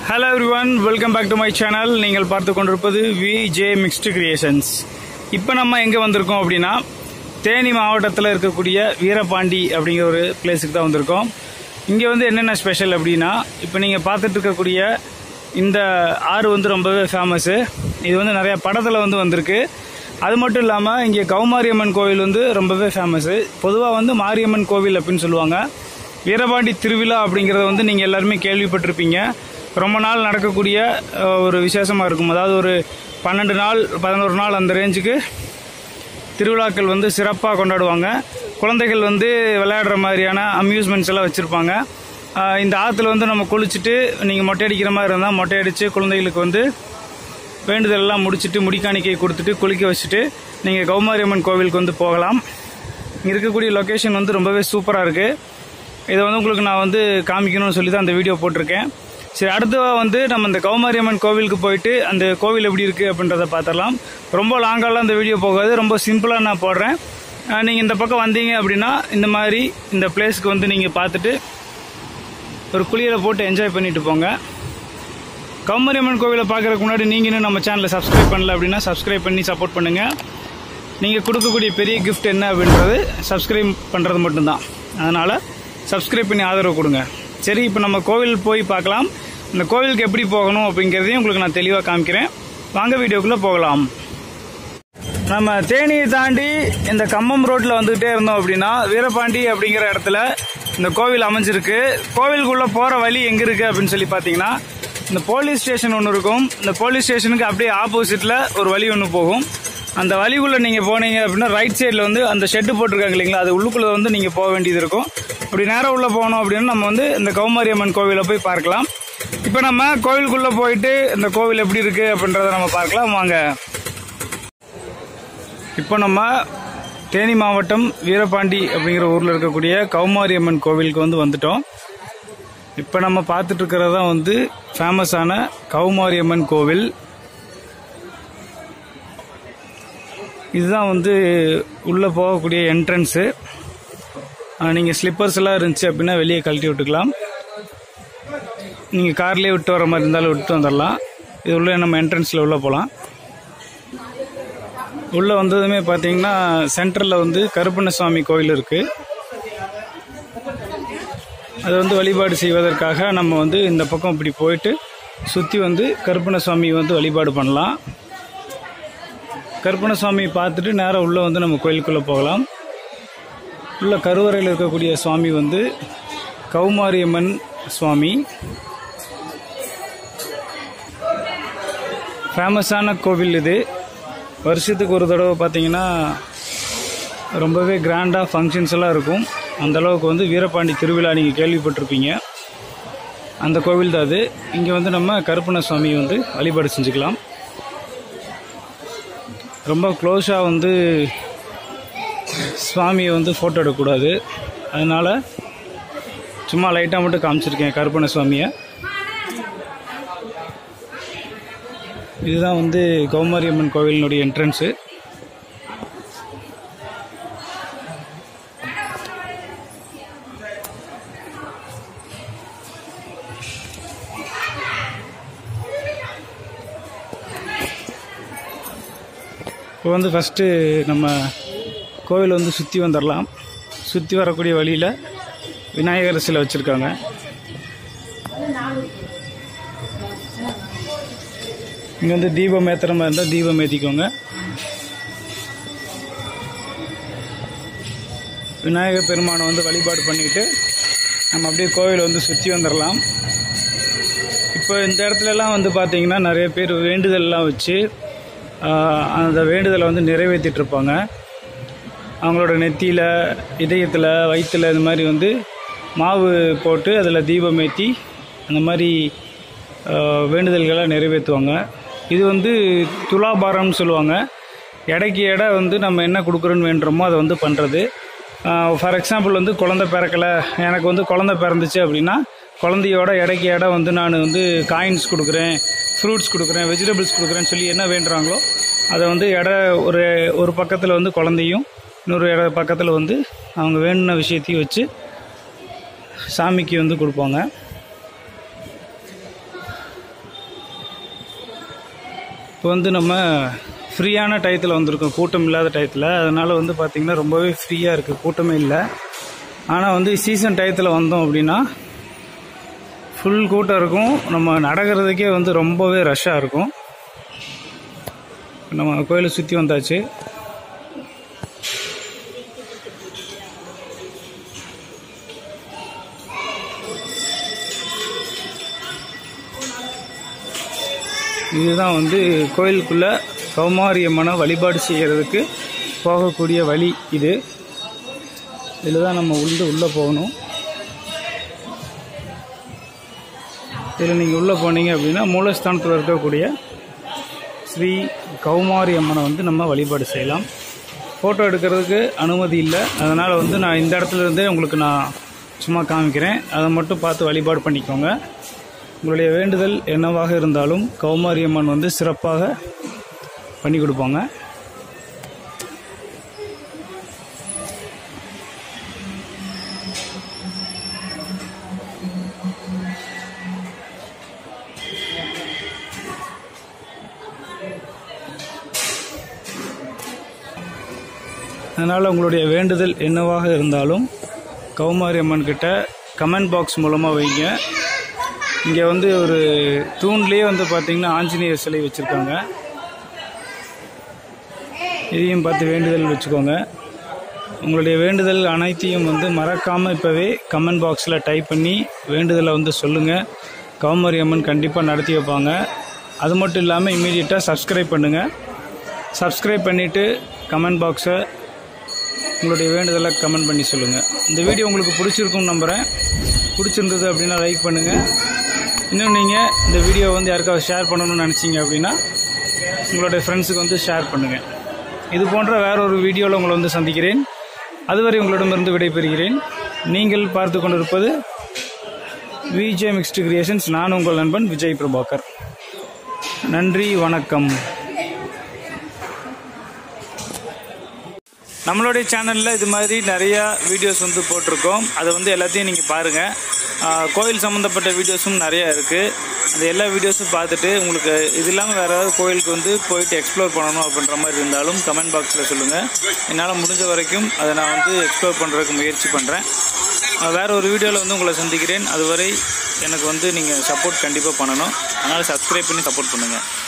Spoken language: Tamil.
hello everyone welcome back to my channel நீங்கள் பார்த்து கொண்டிருப்பது வி ஜே மிக்ஸ்டு கிரியேஷன்ஸ் இப்போ நம்ம எங்கே வந்திருக்கோம் அப்படின்னா தேனி மாவட்டத்தில் இருக்கக்கூடிய வீரபாண்டி அப்படிங்கிற ஒரு பிளேஸுக்கு தான் வந்திருக்கோம் இங்கே வந்து என்னென்ன ஸ்பெஷல் அப்படின்னா இப்போ நீங்கள் பார்த்துட்டு இருக்கக்கூடிய இந்த ஆறு வந்து ரொம்பவே ஃபேமஸ்ஸு இது வந்து நிறையா படத்தில் வந்து வந்திருக்கு அது மட்டும் இல்லாமல் இங்கே கௌமாரியம்மன் கோவில் வந்து ரொம்பவே ஃபேமஸ்ஸு பொதுவாக வந்து மாரியம்மன் கோவில் அப்படின்னு சொல்லுவாங்க வீரபாண்டி திருவிழா அப்படிங்கிறத வந்து நீங்கள் எல்லாருமே கேள்விப்பட்டிருப்பீங்க ரொம்ப நாள் நடக்கக்கூடிய அஹ், ஒரு விசேஷமாக இருக்கும் அதாவது ஒரு பன்னெண்டு நாள் பதினோரு நாள் அந்த ரேஞ்சுக்கு திருவிழாக்கள் வந்து சிறப்பாக கொண்டாடுவாங்க குழந்தைகள் வந்து விளையாடுற மாதிரியான அம்யூஸ்மெண்ட்ஸ் எல்லாம் வச்சுருப்பாங்க இந்த ஆற்றுல வந்து நம்ம குளிச்சுட்டு நீங்கள் மொட்டை அடிக்கிற மாதிரி இருந்தால் மொட்டை அடித்து குழந்தைகளுக்கு வந்து வேண்டுதல் எல்லாம் முடிச்சுட்டு முடிக்காணிக்கை கொடுத்துட்டு குளிக்க வச்சுட்டு நீங்கள் கௌமாரியம்மன் கோவிலுக்கு வந்து போகலாம் இங்கே இருக்கக்கூடிய லொக்கேஷன் வந்து ரொம்பவே சூப்பராக இருக்குது இதை வந்து உங்களுக்கு நான் வந்து காமிக்கணும்னு சொல்லி தான் அந்த வீடியோ போட்டிருக்கேன் சரி அடுத்ததாக வந்து நம்ம இந்த கௌமாரியம்மன் கோவிலுக்கு போயிட்டு அந்த கோவில் எப்படி இருக்குது அப்படின்றத பார்த்துடலாம் ரொம்ப லாங்காலாம் அந்த வீடியோ போகாது ரொம்ப சிம்பிளாக நான் போடுறேன் நீங்கள் இந்த பக்கம் வந்தீங்க அப்படின்னா இந்த மாதிரி இந்த பிளேஸ்க்கு வந்து நீங்கள் பார்த்துட்டு ஒரு குளியலை போட்டு என்ஜாய் பண்ணிட்டு போங்க கௌமரியம்மன் கோவிலை பார்க்கறதுக்கு முன்னாடி நீங்கள் இன்னும் நம்ம சேனலை சப்ஸ்கிரைப் பண்ணல அப்படின்னா சப்ஸ்கிரைப் பண்ணி சப்போர்ட் பண்ணுங்கள் நீங்கள் கொடுக்கக்கூடிய பெரிய gift என்ன அப்படின்றது சப்ஸ்கிரைப் பண்ணுறது மட்டும்தான் அதனால் சப்ஸ்கிரைப் பண்ணி ஆதரவு கொடுங்க சரி இப்போ நம்ம கோவில் போய் பார்க்கலாம் இந்த கோவிலுக்கு எப்படி போகணும் அப்படிங்கிறதையும் உங்களுக்கு நான் தெளிவாக காமிக்கிறேன் வாங்க வீடியோக்குள்ளே போகலாம் நம்ம தேனியை தாண்டி இந்த கம்பம் ரோட்ல வந்துகிட்டே இருந்தோம் அப்படின்னா வீரபாண்டி அப்படிங்கிற இடத்துல இந்த கோவில் அமைஞ்சிருக்கு கோவிலுக்குள்ள போற வழி எங்க இருக்கு அப்படின்னு சொல்லி பாத்தீங்கன்னா இந்த போலீஸ் ஸ்டேஷன் ஒன்று இருக்கும் இந்த போலீஸ் ஸ்டேஷனுக்கு அப்படியே ஆப்போசிட்ல ஒரு வழி ஒன்று போகும் அந்த வழிக்குள்ள நீங்க போனீங்க அப்படின்னா ரைட் சைடில் வந்து அந்த ஷெட்டு போட்டிருக்காங்க இல்லைங்களா அது உள்ளுக்குள்ள வந்து நீங்க போக வேண்டியது இருக்கும் அப்படி நேரம் உள்ள போனோம் அப்படின்னா நம்ம வந்து இந்த கௌமாரியம்மன் கோவிலை போய் பார்க்கலாம் இப்போ நம்ம கோவிலுக்குள்ள போயிட்டு இந்த கோவில் எப்படி இருக்கு அப்படின்றத நம்ம பார்க்கலாம் வாங்க இப்போ நம்ம தேனி மாவட்டம் வீரபாண்டி அப்படிங்கிற ஊரில் இருக்கக்கூடிய கௌமாரியம்மன் கோவிலுக்கு வந்து வந்துட்டோம் இப்போ நம்ம பார்த்துட்டு இருக்கிறது தான் வந்து ஃபேமஸான கௌமாரியம்மன் கோவில் இதுதான் வந்து உள்ளே போகக்கூடிய என்ட்ரன்ஸு நீங்கள் ஸ்லிப்பர்ஸ் எல்லாம் இருந்துச்சு அப்படின்னா வெளியே கழட்டி விட்டுக்கலாம் நீங்கள் கார்லேயே விட்டு வர மாதிரி இருந்தாலும் விட்டு வந்துடலாம் இது உள்ள நம்ம என்ட்ரன்ஸில் உள்ளே போகலாம் உள்ளே வந்ததுமே பார்த்தீங்கன்னா சென்டரில் வந்து கருப்பண்ணசுவாமி கோயில் இருக்குது அது வந்து வழிபாடு செய்வதற்காக நம்ம வந்து இந்த பக்கம் இப்படி போயிட்டு சுற்றி வந்து கருப்பண்ணசுவாமி வந்து வழிபாடு பண்ணலாம் கருப்பண்ணசுவாமி பார்த்துட்டு நேராக உள்ளே வந்து நம்ம கோயிலுக்குள்ளே போகலாம் உள்ள கருவறையில் இருக்கக்கூடிய சுவாமி வந்து கௌமாரியம்மன் சுவாமி ஃபேமஸான கோவில் இது வருஷத்துக்கு ஒரு தடவை பார்த்தீங்கன்னா ரொம்பவே கிராண்டாக ஃபங்க்ஷன்ஸ் எல்லாம் இருக்கும் அந்த அளவுக்கு வந்து வீரபாண்டி திருவிழா நீங்கள் கேள்விப்பட்டிருப்பீங்க அந்த கோவில் தான் அது இங்கே வந்து நம்ம கருப்பண்ண சுவாமி வந்து வழிபாடு செஞ்சுக்கலாம் ரொம்ப க்ளோஸாக வந்து சுவாமியை வந்து ஃபோட்டோ எடுக்கக்கூடாது அதனால் சும்மா லைட்டாக மட்டும் காமிச்சிருக்கேன் கருப்பண்ண சுவாமியை இதுதான் வந்து கௌமாரியம்மன் கோவிலினுடைய என்ட்ரன்ஸு இப்போ வந்து ஃபஸ்ட்டு நம்ம கோவில் வந்து சுற்றி வந்துடலாம் சுற்றி வரக்கூடிய வழியில் விநாயகர் சிலை வச்சுருக்காங்க இங்கே வந்து தீபம் ஏற்றுற மாதிரி இருந்தால் தீபம் ஏற்றிக்கோங்க விநாயகர் பெருமானை வந்து வழிபாடு பண்ணிட்டு நம்ம அப்படியே கோவிலை வந்து சுற்றி வந்துடலாம் இப்போ இந்த இடத்துலலாம் வந்து பார்த்தீங்கன்னா நிறைய பேர் வேண்டுதல்லாம் வச்சு ஆஹ், அந்த வேண்டுதலை வந்து நிறைவேற்றிட்டு இருப்பாங்க அவங்களோட நெத்தியில் இதயத்தில் வயிற்றில் இந்த மாதிரி வந்து மாவு போட்டு அதில் தீபம் ஏற்றி அந்த மாதிரி ஆஹ், வேண்டுதல்களை நிறைவேற்றுவாங்க இது வந்து துலாபாரம்னு சொல்லுவாங்க எடைக்கு எடை வந்து நம்ம என்ன கொடுக்குறோன்னு வேண்டுறோமோ அதை வந்து பண்ணுறது ஃபார் எக்ஸாம்பிள் வந்து குழந்தை பிறக்கலை எனக்கு வந்து குழந்தை பிறந்துச்சு அப்படின்னா குழந்தையோட எடைக்கு எடை வந்து நான் வந்து காயின்ஸ் கொடுக்குறேன் ஃப்ரூட்ஸ் கொடுக்குறேன் வெஜிடபிள்ஸ் கொடுக்குறேன்னு சொல்லி என்ன வேண்டுறாங்களோ அதை வந்து எடை ஒரு ஒரு பக்கத்தில் வந்து குழந்தையும் இன்னொரு இட பக்கத்தில் வந்து அவங்க வேணுன விஷயத்தையும் வச்சு சாமிக்கு வந்து கொடுப்பாங்க இப்போ வந்து நம்ம ஃப்ரீயான டயத்தில் வந்திருக்கோம் கூட்டம் இல்லாத டயத்தில் அதனால் வந்து பார்த்திங்கன்னா ரொம்பவே ஃப்ரீயாக இருக்குது கூட்டமே இல்லை ஆனால் வந்து சீசன் டயத்தில் வந்தோம் அப்படின்னா ஃபுல் கூட்டம் இருக்கும் நம்ம நடக்கிறதுக்கே வந்து ரொம்பவே ரஷ்ஷாக இருக்கும் நம்ம கோயிலை சுற்றி வந்தாச்சு இதுதான் வந்து கோயிலுக்குள்ள கௌமாரியம்மனை வழிபாடு செய்கிறதுக்கு போகக்கூடிய வழி இது இதில் தான் நம்ம உள்ள உள்ளே போகணும் இதில் நீங்கள் உள்ளே போனீங்க அப்படின்னா மூலஸ்தானத்தில் இருக்கக்கூடிய ஸ்ரீ கௌமாரி அம்மனை வந்து நம்ம வழிபாடு செய்யலாம் ஃபோட்டோ எடுக்கிறதுக்கு அனுமதி இல்லை அதனால் வந்து நான் இந்த இடத்துல இருந்தே உங்களுக்கு நான் சும்மா காமிக்கிறேன் அதை மட்டும் பார்த்து வழிபாடு பண்ணிக்கோங்க உங்களுடைய வேண்டுதல் என்னவாக இருந்தாலும் கௌமாரி அம்மன் வந்து சிறப்பாக பண்ணி கொடுப்பாங்க அதனால் உங்களுடைய வேண்டுதல் என்னவாக இருந்தாலும் கௌமாரி அம்மன் கிட்ட கமெண்ட் பாக்ஸ் மூலமாக வைங்க இங்கே வந்து ஒரு தூண்லேயே வந்து பார்த்திங்கன்னா ஆஞ்சநேயர் சிலை வச்சுருக்காங்க இதையும் பார்த்து வேண்டுதல் வச்சுக்கோங்க உங்களுடைய வேண்டுதல் அனைத்தையும் வந்து மறக்காமல் இப்போவே கமெண்ட் பாக்ஸில் டைப் பண்ணி வேண்டுதலை வந்து சொல்லுங்கள் கௌமாரி அம்மன் கண்டிப்பாக நடத்தி வைப்பாங்க அது மட்டும் இல்லாமல் இமீடியட்டாக சப்ஸ்கிரைப் பண்ணுங்கள் சப்ஸ்கிரைப் பண்ணிவிட்டு கமெண்ட் பாக்ஸை உங்களுடைய வேண்டுதலை கமெண்ட் பண்ணி சொல்லுங்கள் இந்த வீடியோ உங்களுக்கு பிடிச்சிருக்கும்னு நம்புகிறேன் பிடிச்சிருந்தது அப்படின்னா லைக் பண்ணுங்கள் இன்னும் நீங்கள் இந்த வீடியோ வந்து யாருக்காவது ஷேர் பண்ணணும்னு நினச்சிங்க அப்படின்னா உங்களுடைய ஃப்ரெண்ட்ஸுக்கு வந்து ஷேர் பண்ணுங்கள் இது போன்ற வேற ஒரு வீடியோவில் உங்களை வந்து சந்திக்கிறேன் அதுவரை உங்களிடமிருந்து விடைபெறுகிறேன் நீங்கள் பார்த்து கொண்டிருப்பது விஜே மிக்ஸ்டு கிரியேஷன்ஸ் நான் உங்கள் நண்பன் விஜய் பிரபாகர் நன்றி வணக்கம் நம்மளுடைய சேனலில் இது மாதிரி நிறையா வீடியோஸ் வந்து போட்டிருக்கோம் அதை வந்து எல்லாத்தையும் நீங்கள் பாருங்கள் கோயில் சம்மந்தப்பட்ட வீடியோஸும் நிறையா இருக்குது அந்த எல்லா வீடியோஸும் பார்த்துட்டு உங்களுக்கு இது இல்லாமல் வேறு ஏதாவது கோயிலுக்கு வந்து போயிட்டு எக்ஸ்ப்ளோர் பண்ணணும் அப்படின்ற மாதிரி இருந்தாலும் கமெண்ட் பாக்ஸில் சொல்லுங்கள் என்னால் முடிஞ்ச வரைக்கும் அதை நான் வந்து எக்ஸ்ப்ளோர் பண்ணுறதுக்கு முயற்சி பண்ணுறேன் வேறு ஒரு வீடியோவில் வந்து உங்களை சந்திக்கிறேன் அதுவரை எனக்கு வந்து நீங்கள் சப்போர்ட் கண்டிப்பாக பண்ணணும் அதனால் சப்ஸ்கிரைப் பண்ணி சப்போர்ட் பண்ணுங்கள்